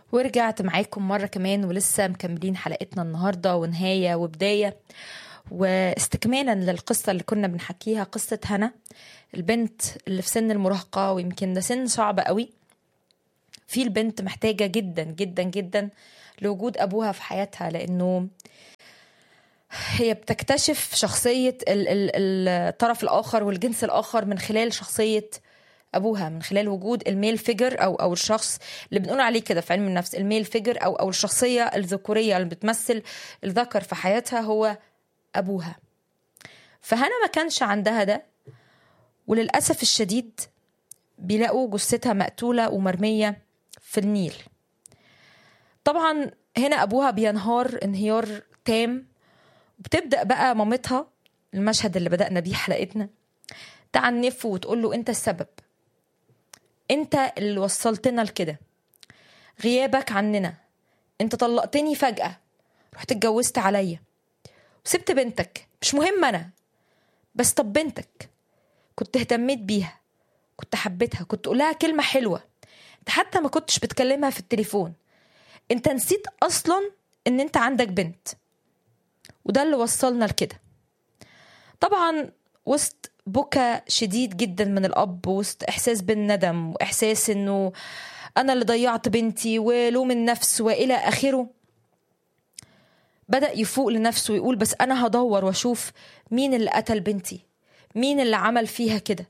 ورجعت معاكم مرة كمان ولسه مكملين حلقتنا النهاردة ونهاية وبداية واستكمالا للقصة اللي كنا بنحكيها قصة هنا البنت اللي في سن المراهقة ويمكن ده سن صعب قوي في البنت محتاجة جدا جدا جدا لوجود أبوها في حياتها لأنه هي بتكتشف شخصية ال- ال- الطرف الآخر والجنس الآخر من خلال شخصية ابوها من خلال وجود الميل فيجر او او الشخص اللي بنقول عليه كده في علم النفس الميل فيجر او او الشخصيه الذكوريه اللي بتمثل الذكر في حياتها هو ابوها فهنا ما كانش عندها ده وللاسف الشديد بيلاقوا جثتها مقتوله ومرميه في النيل طبعا هنا ابوها بينهار انهيار تام بتبدا بقى مامتها المشهد اللي بدانا بيه حلقتنا تعنفه وتقول له انت السبب انت اللي وصلتنا لكده غيابك عننا انت طلقتني فجأة رحت اتجوزت عليا وسبت بنتك مش مهم انا بس طب بنتك كنت اهتميت بيها كنت حبيتها كنت قولها كلمة حلوة انت حتى ما كنتش بتكلمها في التليفون انت نسيت اصلا ان انت عندك بنت وده اللي وصلنا لكده طبعا وسط بكى شديد جدا من الاب وسط احساس بالندم واحساس انه انا اللي ضيعت بنتي ولوم النفس والى اخره بدا يفوق لنفسه ويقول بس انا هدور واشوف مين اللي قتل بنتي مين اللي عمل فيها كده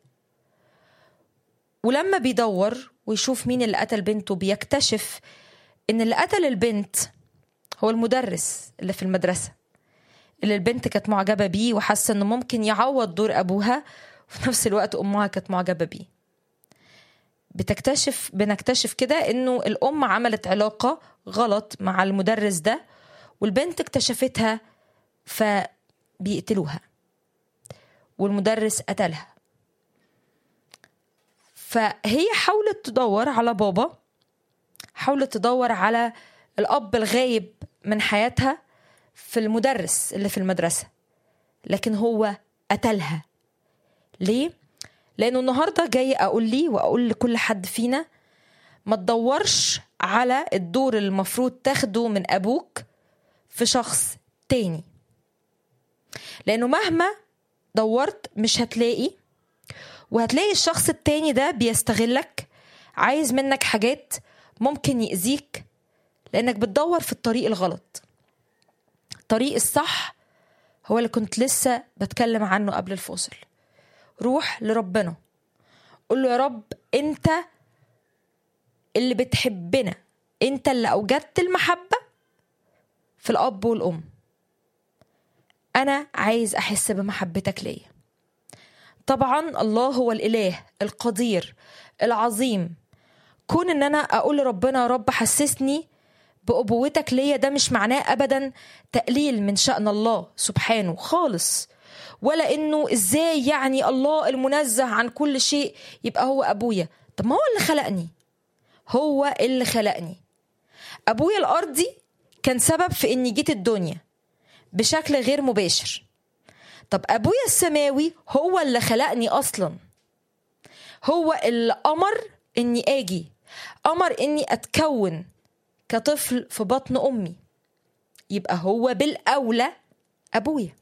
ولما بيدور ويشوف مين اللي قتل بنته بيكتشف ان اللي قتل البنت هو المدرس اللي في المدرسه اللي البنت كانت معجبه بيه وحاسه انه ممكن يعوض دور ابوها وفي نفس الوقت امها كانت معجبه بيه بتكتشف بنكتشف كده انه الام عملت علاقه غلط مع المدرس ده والبنت اكتشفتها فبيقتلوها والمدرس قتلها فهي حاولت تدور على بابا حاولت تدور على الاب الغايب من حياتها في المدرس اللي في المدرسة لكن هو قتلها ليه؟ لأنه النهاردة جاي أقول لي وأقول لكل حد فينا ما تدورش على الدور اللي المفروض تاخده من أبوك في شخص تاني لأنه مهما دورت مش هتلاقي وهتلاقي الشخص التاني ده بيستغلك عايز منك حاجات ممكن يأذيك لأنك بتدور في الطريق الغلط الطريق الصح هو اللي كنت لسه بتكلم عنه قبل الفاصل روح لربنا قول له يا رب انت اللي بتحبنا انت اللي اوجدت المحبه في الاب والام انا عايز احس بمحبتك ليا طبعا الله هو الاله القدير العظيم كون ان انا اقول لربنا يا رب حسسني بأبوتك ليا ده مش معناه أبدا تقليل من شأن الله سبحانه خالص ولا إنه إزاي يعني الله المنزه عن كل شيء يبقى هو أبويا طب ما هو اللي خلقني هو اللي خلقني أبويا الأرضي كان سبب في إني جيت الدنيا بشكل غير مباشر طب أبويا السماوي هو اللي خلقني أصلا هو اللي أمر إني آجي أمر إني أتكون كطفل في بطن امي يبقى هو بالاولى ابويا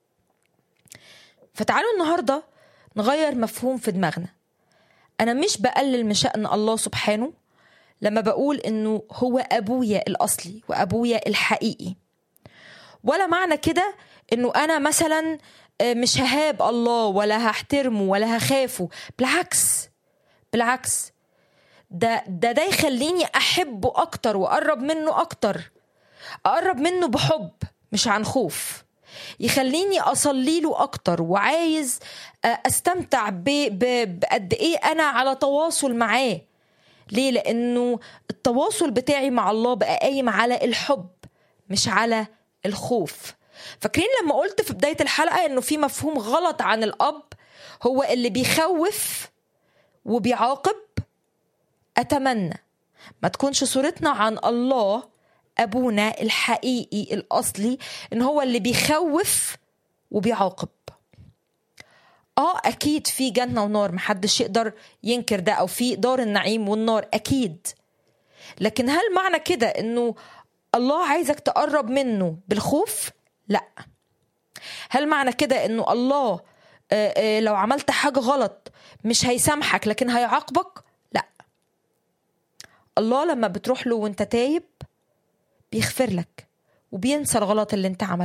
فتعالوا النهارده نغير مفهوم في دماغنا انا مش بقلل من شان الله سبحانه لما بقول انه هو ابويا الاصلي وابويا الحقيقي ولا معنى كده انه انا مثلا مش ههاب الله ولا هحترمه ولا هخافه بالعكس بالعكس ده ده ده يخليني احبه اكتر واقرب منه اكتر اقرب منه بحب مش عن خوف يخليني اصلي له اكتر وعايز استمتع بقد ايه انا على تواصل معاه ليه لانه التواصل بتاعي مع الله بقى قايم على الحب مش على الخوف فاكرين لما قلت في بدايه الحلقه انه في مفهوم غلط عن الاب هو اللي بيخوف وبيعاقب اتمنى ما تكونش صورتنا عن الله ابونا الحقيقي الاصلي ان هو اللي بيخوف وبيعاقب اه اكيد في جنه ونار محدش يقدر ينكر ده او في دار النعيم والنار اكيد لكن هل معنى كده انه الله عايزك تقرب منه بالخوف لا هل معنى كده انه الله آه، آه، لو عملت حاجة غلط مش هيسامحك لكن هيعاقبك لا الله لما بتروح له وانت تايب بيغفر لك وبينسى الغلط اللي انت عملته